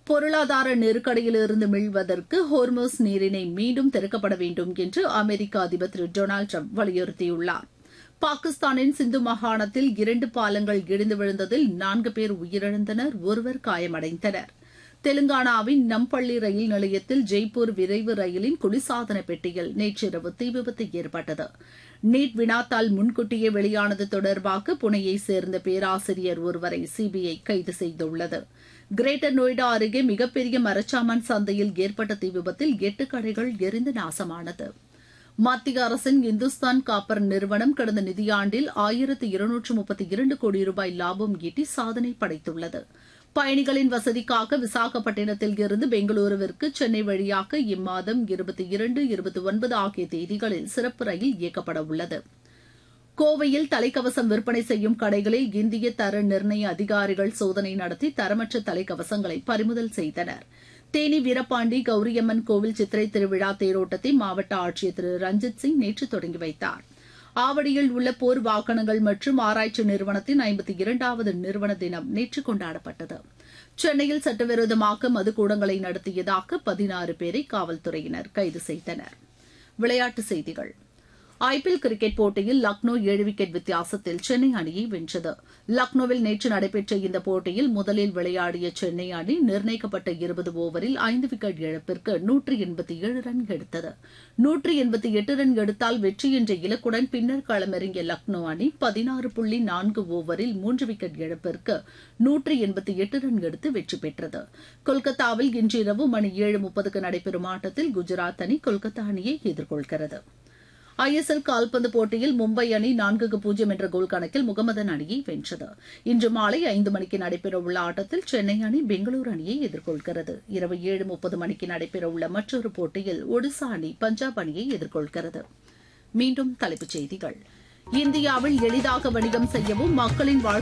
பொருளாதார நெருக்கடியிலிருந்து மீள்வதற்கு ஹோர்மோஸ் நீரினை மீண்டும் திறக்கப்பட வேண்டும் என்று அமெரிக்க அதிபர் திரு டொனால்டு ட்ரம்ப் வலியுறுத்தியுள்ளார் பாகிஸ்தானின் சிந்து மாகாணத்தில் இரண்டு பாலங்கள் இடிந்து விழுந்ததில் நான்கு பேர் உயிரிழந்தனர் ஒருவர் காயமடைந்தனர் தெலுங்கானாவின் நம்பள்ளி ரயில் நிலையத்தில் ஜெய்ப்பூர் விரைவு ரயிலின் குளிர்சாதன பெட்டியில் நேற்றிரவு தீ விபத்து ஏற்பட்டது நீட் வினாத்தால் முன்கூட்டியே வெளியானது தொடர்பாக புனேயை சேர்ந்த பேராசிரியர் ஒருவரை சிபிஐ கைது செய்துள்ளது கிரேட்டர் நொய்டா அருகே மிகப்பெரிய மரச்சாமான் சந்தையில் ஏற்பட்ட தீ விபத்தில் எட்டு கடைகள் எரிந்து நாசமானது மத்திய அரசின் இந்துஸ்தான் காப்பர் நிறுவனம் கடந்த நிதியாண்டில் ஆயிரத்து இருநூற்று முப்பத்தி இரண்டு கோடி ரூபாய் லாபம் ஈட்டி சாதனை படைத்துள்ளது பயணிகளின் வசதிக்காக விசாகப்பட்டினத்தில் இருந்து பெங்களூருவிற்கு சென்னை வழியாக இம்மாதம் இருபத்தி இரண்டு இருபத்தி ஒன்பது ஆகிய தேதிகளில் சிறப்பு ரயில் இயக்கப்பட உள்ளது கோவையில் தலைக்கவசம் விற்பனை செய்யும் கடைகளில் இந்திய தர நிர்ணய அதிகாரிகள் சோதனை நடத்தி தரமற்ற தலைக்கவசங்களை பறிமுதல் செய்தனர் தேனி வீரபாண்டி கௌரியம்மன் கோவில் சித்திரை திருவிழா தேரோட்டத்தை மாவட்ட ஆட்சியர் திரு ரஞ்சித் சிங் நேற்று தொடங்கி வைத்தார் ஆவடியில் உள்ள போர் வாகனங்கள் மற்றும் ஆராய்ச்சி நிறுவனத்தின் ஐம்பத்தி இரண்டாவது நிறுவன தினம் நேற்று கொண்டாடப்பட்டது சென்னையில் சட்டவிரோதமாக மதுக்கூடங்களை நடத்தியதாக பதினாறு பேரை காவல்துறையினர் கைது செய்தனர் விளையாட்டுச் செய்திகள் ஐபிஎல் கிரிக்கெட் போட்டியில் லக்னோ ஏழு விக்கெட் வித்தியாசத்தில் சென்னை அணியை வென்றது லக்னோவில் நேற்று நடைபெற்ற இந்த போட்டியில் முதலில் விளையாடிய சென்னை அணி நிர்ணயிக்கப்பட்ட இருபது ஓவரில் ஐந்து விக்கெட் இழப்பிற்கு நூற்றி எண்பத்தி ஏழு ரன் எடுத்தது நூற்றி எண்பத்தி எட்டு ரன் எடுத்தால் வெற்றி என்ற இலக்குடன் பின்னர் களமிறங்கிய லக்னோ அணி பதினாறு புள்ளி நான்கு ஓவரில் மூன்று விக்கெட் இழப்பிற்கு நூற்றி எண்பத்தி எட்டு ரன் எடுத்து வெற்றி பெற்றது கொல்கத்தாவில் இன்று இரவு மணி ஏழு முப்பதுக்கு நடைபெறும் ஆட்டத்தில் குஜராத் அணி கொல்கத்தா அணியை எதிர்கொள்கிறது ஐஎஸ்எல் கால்பந்து போட்டியில் மும்பை அணி நான்குக்கு பூஜ்ஜியம் என்ற கோல் கணக்கில் முகமதன் அணியை வென்றது இன்று மாலை ஐந்து மணிக்கு நடைபெறவுள்ள ஆட்டத்தில் சென்னை அணி பெங்களூரு அணியை எதிர்கொள்கிறது இரவு ஏழு முப்பது மணிக்கு நடைபெறவுள்ள மற்றொரு போட்டியில் ஒடிசா அணி பஞ்சாப் அணியை எதிர்கொள்கிறது மீண்டும் தலைப்புச் செய்திகள் இந்தியாவில் எளிதாக வணிகம் செய்யவும் மக்களின் வாழ்க்கை